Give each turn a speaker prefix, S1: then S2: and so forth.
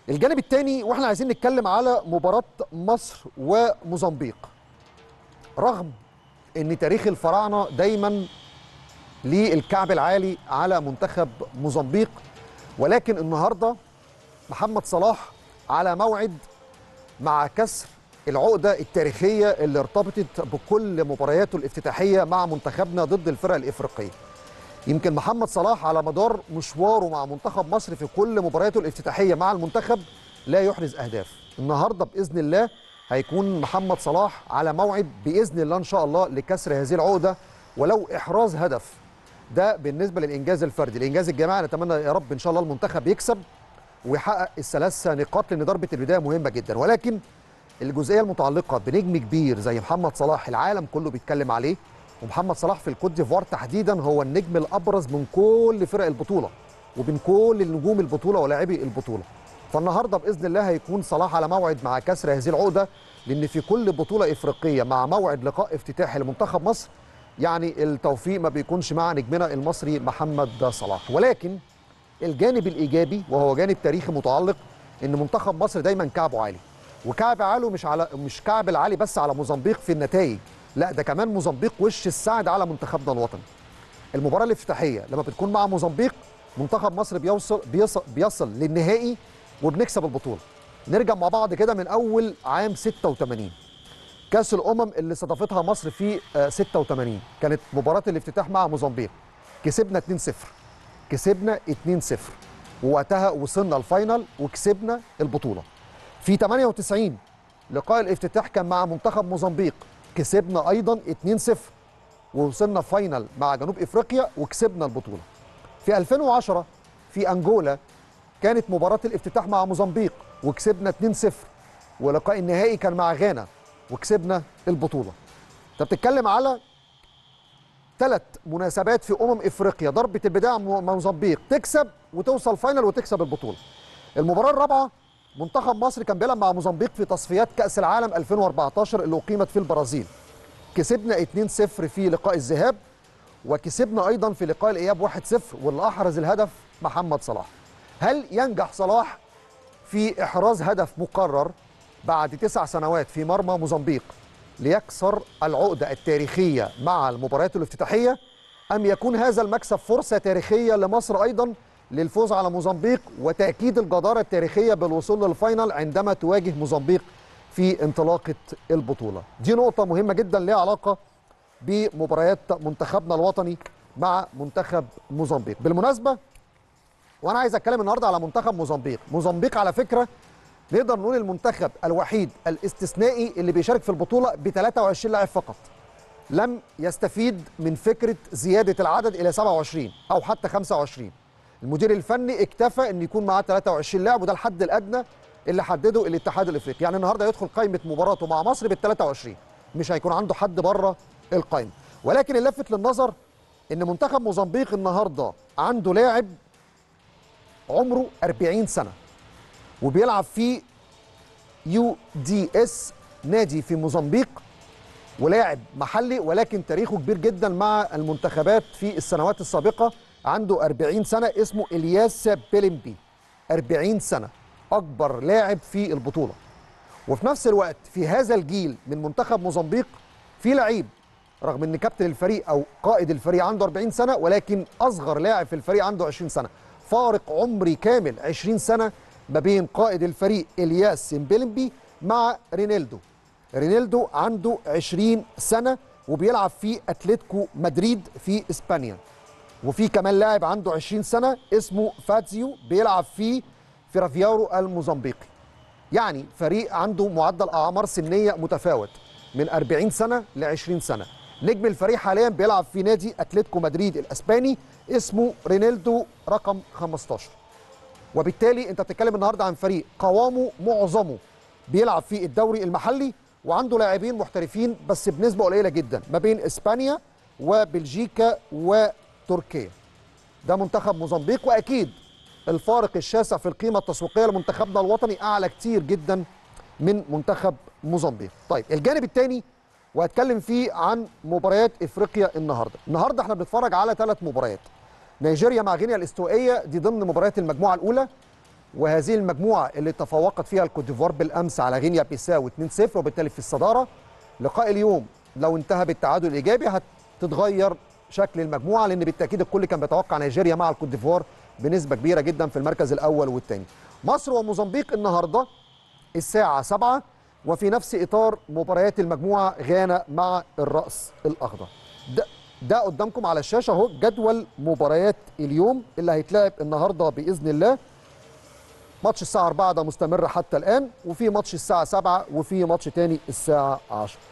S1: الجانب الثاني واحنا عايزين نتكلم على مباراه مصر وموزمبيق رغم ان تاريخ الفراعنه دايما للكعب العالي على منتخب موزمبيق ولكن النهارده محمد صلاح على موعد مع كسر العقده التاريخيه اللي ارتبطت بكل مبارياته الافتتاحيه مع منتخبنا ضد الفرق الافريقيه. يمكن محمد صلاح على مدار مشواره مع منتخب مصر في كل مبارياته الافتتاحيه مع المنتخب لا يحرز اهداف. النهارده باذن الله هيكون محمد صلاح على موعد باذن الله ان شاء الله لكسر هذه العقده ولو احراز هدف. ده بالنسبه للانجاز الفردي، الانجاز الجماعي نتمنى يا رب ان شاء الله المنتخب يكسب ويحقق الثلاث نقاط لان ضربه البدايه مهمه جدا ولكن الجزئيه المتعلقه بنجم كبير زي محمد صلاح العالم كله بيتكلم عليه ومحمد صلاح في الكوت ديفوار تحديدا هو النجم الابرز من كل فرق البطوله وبين كل نجوم البطوله ولاعبي البطوله فالنهارده باذن الله هيكون صلاح على موعد مع كسر هذه العقده لان في كل بطوله افريقيه مع موعد لقاء افتتاحي لمنتخب مصر يعني التوفيق ما بيكونش مع نجمنا المصري محمد صلاح ولكن الجانب الايجابي وهو جانب تاريخي متعلق ان منتخب مصر دايما كعبه عالي وكعب عاله مش على مش كعب العالي بس على موزمبيق في النتائج لا ده كمان موزمبيق وش السعد على منتخبنا الوطني المباراه الافتتاحيه لما بتكون مع موزمبيق منتخب مصر بيوصل بيصل, بيصل للنهائي وبنكسب البطوله نرجع مع بعض كده من اول عام 86 كاس الامم اللي استضافتها مصر في 86 كانت مباراه الافتتاح مع موزمبيق كسبنا 2-0 كسبنا 2-0 ووقتها وصلنا الفاينل وكسبنا البطوله في 98 لقاء الافتتاح كان مع منتخب موزمبيق كسبنا ايضا 2-0 ووصلنا فاينل مع جنوب افريقيا وكسبنا البطوله في 2010 في انجولا كانت مباراه الافتتاح مع موزمبيق وكسبنا 2-0 ولقاء النهائي كان مع غانا وكسبنا البطوله انت بتتكلم على ثلاث مناسبات في امم افريقيا ضربه البدايه موزمبيق تكسب وتوصل فاينل وتكسب البطوله المباراه الرابعه منتخب مصر كان بيلعب مع موزمبيق في تصفيات كاس العالم 2014 اللي اقيمت في البرازيل كسبنا 2-0 في لقاء الذهاب وكسبنا ايضا في لقاء الاياب 1-0 واللي احرز الهدف محمد صلاح هل ينجح صلاح في احراز هدف مقرر بعد تسع سنوات في مرمى موزمبيق ليكسر العقده التاريخيه مع المباريات الافتتاحيه ام يكون هذا المكسب فرصه تاريخيه لمصر ايضا للفوز على موزمبيق وتاكيد الجداره التاريخيه بالوصول للفاينل عندما تواجه موزمبيق في انطلاقه البطوله دي نقطه مهمه جدا ليها علاقه بمباريات منتخبنا الوطني مع منتخب موزمبيق بالمناسبه وانا عايز اتكلم النهارده على منتخب موزمبيق موزمبيق على فكره نقدر نقول المنتخب الوحيد الاستثنائي اللي بيشارك في البطوله ب 23 لاعب فقط لم يستفيد من فكره زياده العدد الى 27 او حتى 25 المدير الفني اكتفى ان يكون معاه 23 لاعب وده الحد الادنى اللي حدده الاتحاد الافريقي يعني النهارده يدخل قائمه مباراته مع مصر بال 23 مش هيكون عنده حد بره القائمه ولكن اللافت للنظر ان منتخب موزمبيق النهارده عنده لاعب عمره 40 سنه وبيلعب في يو دي اس نادي في موزمبيق ولاعب محلي ولكن تاريخه كبير جدا مع المنتخبات في السنوات السابقه عنده 40 سنه اسمه الياس بيلمبي 40 سنه اكبر لاعب في البطوله وفي نفس الوقت في هذا الجيل من منتخب موزمبيق في لعيب رغم ان كابتن الفريق او قائد الفريق عنده 40 سنه ولكن اصغر لاعب في الفريق عنده 20 سنه فارق عمري كامل 20 سنه ما بين قائد الفريق الياس سيمبيلمبي مع رينيلدو رينيلدو عنده 20 سنه وبيلعب في اتلتيكو مدريد في اسبانيا وفي كمان لاعب عنده 20 سنه اسمه فاتزيو بيلعب في فيرافيارو الموزمبيقي يعني فريق عنده معدل اعمار سنيه متفاوت من 40 سنه ل 20 سنه نجم الفريق حاليا بيلعب في نادي اتلتيكو مدريد الاسباني اسمه رينيلدو رقم 15 وبالتالي انت بتتكلم النهارده عن فريق قوامه معظمه بيلعب في الدوري المحلي وعنده لاعبين محترفين بس بنسبه قليله جدا ما بين اسبانيا وبلجيكا وتركيا ده منتخب موزمبيق واكيد الفارق الشاسع في القيمه التسويقيه لمنتخبنا الوطني اعلى كتير جدا من منتخب موزمبيق طيب الجانب الثاني وهتكلم فيه عن مباريات افريقيا النهارده النهارده احنا بنتفرج على ثلاث مباريات نيجيريا مع غينيا الاستوائيه دي ضمن مباريات المجموعه الاولى وهذه المجموعه اللي تفوقت فيها الكوت ديفوار بالامس على غينيا بيساو 2-0 وبالتالي في الصداره لقاء اليوم لو انتهى بالتعادل الايجابي هتتغير شكل المجموعه لان بالتاكيد الكل كان بيتوقع نيجيريا مع الكوت ديفوار بنسبه كبيره جدا في المركز الاول والثاني مصر وموزمبيق النهارده الساعه 7 وفي نفس اطار مباريات المجموعه غانا مع الراس الاخضر ده ده قدامكم على الشاشه اهو جدول مباريات اليوم اللي هيتلعب النهارده باذن الله ماتش الساعه 4 ده مستمر حتى الان وفي ماتش الساعه 7 وفي ماتش تاني الساعه 10